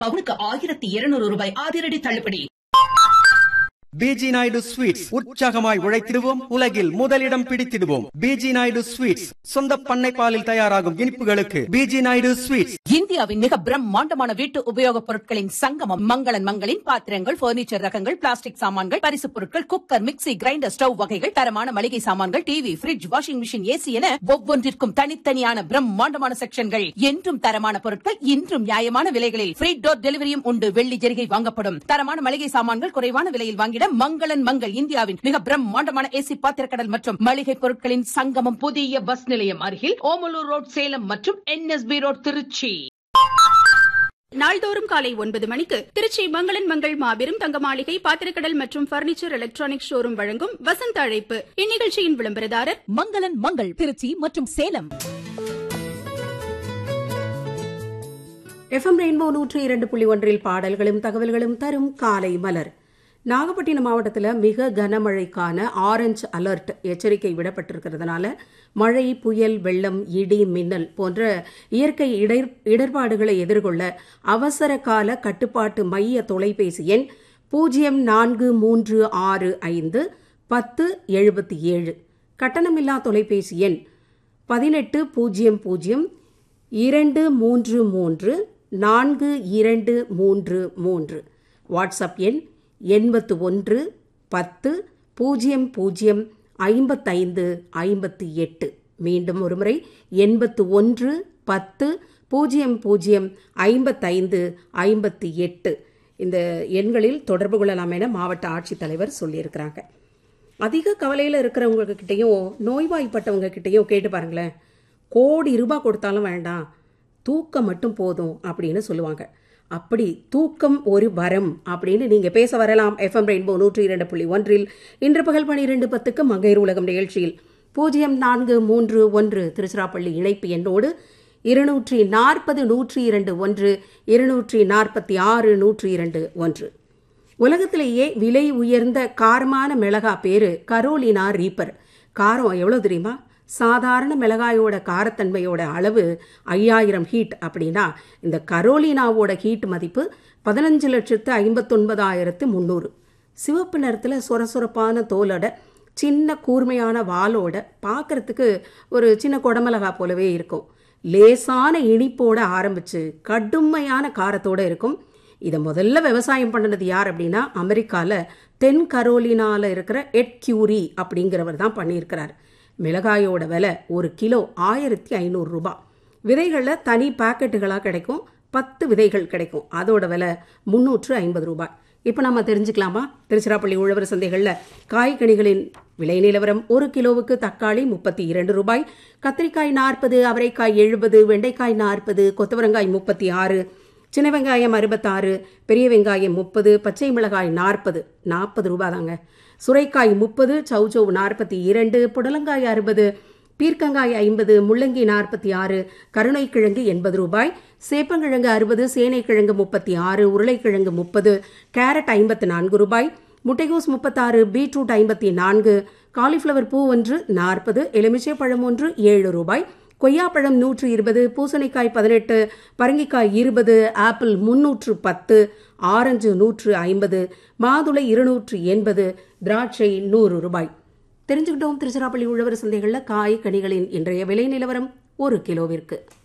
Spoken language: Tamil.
பவுனுக்கு ஆயிரத்தி இருநூறு ரூபாய் அதிரடி தள்ளுபடி பிஜி நாயுடு ஸ்வீட்ஸ் உற்சாகமாய் உழைத்திடுவோம் உலகில் முதலிடம் பிடித்திடுவோம் பிஜி நாயுடு ஸ்வீட்ஸ் சொந்த பண்ணை பாலில் தயாராகும் இனிப்புகளுக்கு பிஜி நாயுடு ஸ்வீட்ஸ் இந்தியாவின் மிக பிரம்மாண்டமான வீட்டு உபயோகப் பொருட்களின் சங்கமம் மங்களன் மங்களின் பாத்திரங்கள் பர்னிச்சர் ரகங்கள் பிளாஸ்டிக் சாமான்கள் பரிசுப் பொருட்கள் குக்கர் மிக்ஸி கிரைண்டர் ஸ்டவ் வகைகள் தரமான மளிகை சாமான்கள் TV fridge washing machine AC என ஒவ்வொன்றிற்கும் தனித்தனியான பிரம்மாண்டமான செக்ஷன்கள் என்றும் தரமான பொருட்கள் இன்றும் நியாயமான விலைகளில் ஃப்ரீ டோர் டெலிவரியும் உண்டு வெள்ளி ஜெரிகை வாங்கப்படும் தரமான மளிகை சாமான்கள் குறைவான விலையில் வாங்கிட மங்களன் மங்கள் இந்தியாவின் மிக பிரம்மாண்டமான ஏசி பாத்திரக்கடல் மற்றும் மளிகை பொருட்களின் சங்கமம் புதிய பஸ் நிலையம் அருகில் ஓமலூர் ரோட் சேலம் மற்றும் என்எஸ்பி ரோட் திருச்சி நாள்தோறும் காலை ஒன்பது மணிக்கு திருச்சி மங்களன் மங்கள் மாபெரும் தங்க மாளிகை பாத்திரக்கடல் மற்றும் பர்னிச்சர் எலக்ட்ரானிக் ஷோரூம் வழங்கும் வசந்த அழைப்பு இந்நிகழ்ச்சியின் விளம்பரதாரர் மங்களன் மங்கள் திருச்சி மற்றும் சேலம் எஃப்எம் ரெயின்போ நூற்றி இரண்டு புள்ளி ஒன்றில் பாடல்களும் தகவல்களும் தரும் காலை மலர் நாகப்பட்டினம் மாவட்டத்தில் மிக கனமழைக்கான ஆரஞ்சு அலர்ட் எச்சரிக்கை விடப்பட்டிருக்கிறதுனால மழை புயல் வெள்ளம் இடி மின்னல் போன்ற இயற்கை இடர் இடர்பாடுகளை எதிர்கொள்ள அவசர கால கட்டுப்பாட்டு மைய தொலைபேசி எண் பூஜ்ஜியம் நான்கு மூன்று ஆறு ஐந்து பத்து எழுபத்தி ஏழு கட்டணமில்லா தொலைபேசி எண் பதினெட்டு பூஜ்ஜியம் பூஜ்ஜியம் இரண்டு மூன்று மூன்று நான்கு இரண்டு மூன்று மூன்று வாட்ஸ்அப் எண் எண்பத்து ஒன்று பத்து பூஜ்ஜியம் பூஜ்ஜியம் ஐம்பத்தைந்து ஐம்பத்தி எட்டு மீண்டும் ஒருமுறை எண்பத்து ஒன்று பத்து பூஜ்ஜியம் பூஜ்ஜியம் ஐம்பத்தைந்து ஐம்பத்தி எட்டு இந்த எண்களில் தொடர்பு கொள்ளலாம் என மாவட்ட ஆட்சித்தலைவர் சொல்லியிருக்கிறாங்க அதிக கவலையில் இருக்கிறவங்க கிட்டேயும் நோய்வாய்ப்பட்டவங்க கிட்டேயும் கேட்டு பாருங்களேன் கோடி ரூபாய் கொடுத்தாலும் வேண்டாம் தூக்கம் மட்டும் போதும் அப்படின்னு சொல்லுவாங்க அப்படி தூக்கம் ஒரு வரம் அப்படின்னு நீங்க பேச வரலாம் எஃப்எம் ரெயின்போ நூற்றி இரண்டு புள்ளி ஒன்றில் இன்று பகல் பனிரெண்டு பத்துக்கு மங்கையர் உலகம் நிகழ்ச்சியில் பூஜ்ஜியம் நான்கு மூன்று ஒன்று திருச்சிராப்பள்ளி இணைப்பு எண்ணோடு இருநூற்றி நாற்பது நூற்றி இரண்டு ஒன்று இருநூற்றி நாற்பத்தி ஆறு நூற்றி இரண்டு ஒன்று உலகத்திலேயே விலை உயர்ந்த காரமான மிளகா பேரு கரோலினா ரீப்பர் காரம் எவ்வளவு தெரியுமா சாதாரண மிளகாயோட காரத்தன்மையோட அளவு ஐயாயிரம் ஹீட் அப்படின்னா இந்த கரோலினாவோட ஹீட் மதிப்பு பதினஞ்சு லட்சத்து ஐம்பத்தொன்பதாயிரத்து முந்நூறு சிவப்பு நிறத்தில் சொரசொரப்பான தோலோட சின்ன கூர்மையான வாலோட பார்க்கறதுக்கு ஒரு சின்ன குடமிளகா போலவே இருக்கும் லேசான இனிப்போட ஆரம்பிச்சு கடுமையான காரத்தோட இருக்கும் இதை முதல்ல விவசாயம் பண்ணினது யார் அப்படின்னா அமெரிக்காவில் தென் கரோலினால இருக்கிற எட் கியூரி அப்படிங்கிறவர் தான் பண்ணியிருக்கிறார் மிளகாயோட விலை ஒரு கிலோ ஆயிரத்தி ஐநூறு ரூபாய் விதைகளில் தனி பாக்கெட்டுகளாக கிடைக்கும் பத்து விதைகள் கிடைக்கும் அதோட விலை முந்நூற்று ஐம்பது ரூபாய் இப்போ நம்ம தெரிஞ்சுக்கலாமா திருச்சிராப்பள்ளி உழவர் சந்தைகளில் காய்கனிகளின் விலை நிலவரம் ஒரு கிலோவுக்கு தக்காளி முப்பத்தி இரண்டு ரூபாய் கத்திரிக்காய் நாற்பது அவரைக்காய் எழுபது வெண்டைக்காய் நாற்பது கொத்தவரங்காய் முப்பத்தி ஆறு சின்ன வெங்காயம் அறுபத்தாறு பெரிய வெங்காயம் முப்பது பச்சை மிளகாய் நாற்பது நாற்பது ரூபாய் தாங்க சுரைக்காய் முப்பது சௌச்சௌ நாற்பத்தி இரண்டு புடலங்காய் அறுபது பீர்க்கங்காய் ஐம்பது முள்ளங்கி நாற்பத்தி ஆறு கருணைக்கிழங்கு எண்பது ரூபாய் சேப்பங்கிழங்கு அறுபது சேனைக்கிழங்கு முப்பத்தி ஆறு உருளைக்கிழங்கு முப்பது கேரட் ஐம்பத்து நான்கு ரூபாய் முட்டைகோஸ் முப்பத்தாறு பீட்ரூட் ஐம்பத்தி நான்கு காலிஃப்ளவர் பூ ஒன்று நாற்பது எலுமிச்சை பழம் ஒன்று ஏழு ரூபாய் கொய்யாப்பழம் நூற்று இருபது பூசணிக்காய் பதினெட்டு பரங்கிக்காய் இருபது ஆப்பிள் முன்னூற்று பத்து ஆரஞ்சு நூற்று ஐம்பது மாதுளை இருநூற்று எண்பது திராட்சை நூறு ரூபாய் தெரிஞ்சுக்கிட்டோம் திருச்சிராப்பள்ளி உழவர் சந்தைகளில் காய் கனிகளின் இன்றைய விலை நிலவரம் ஒரு கிலோவிற்கு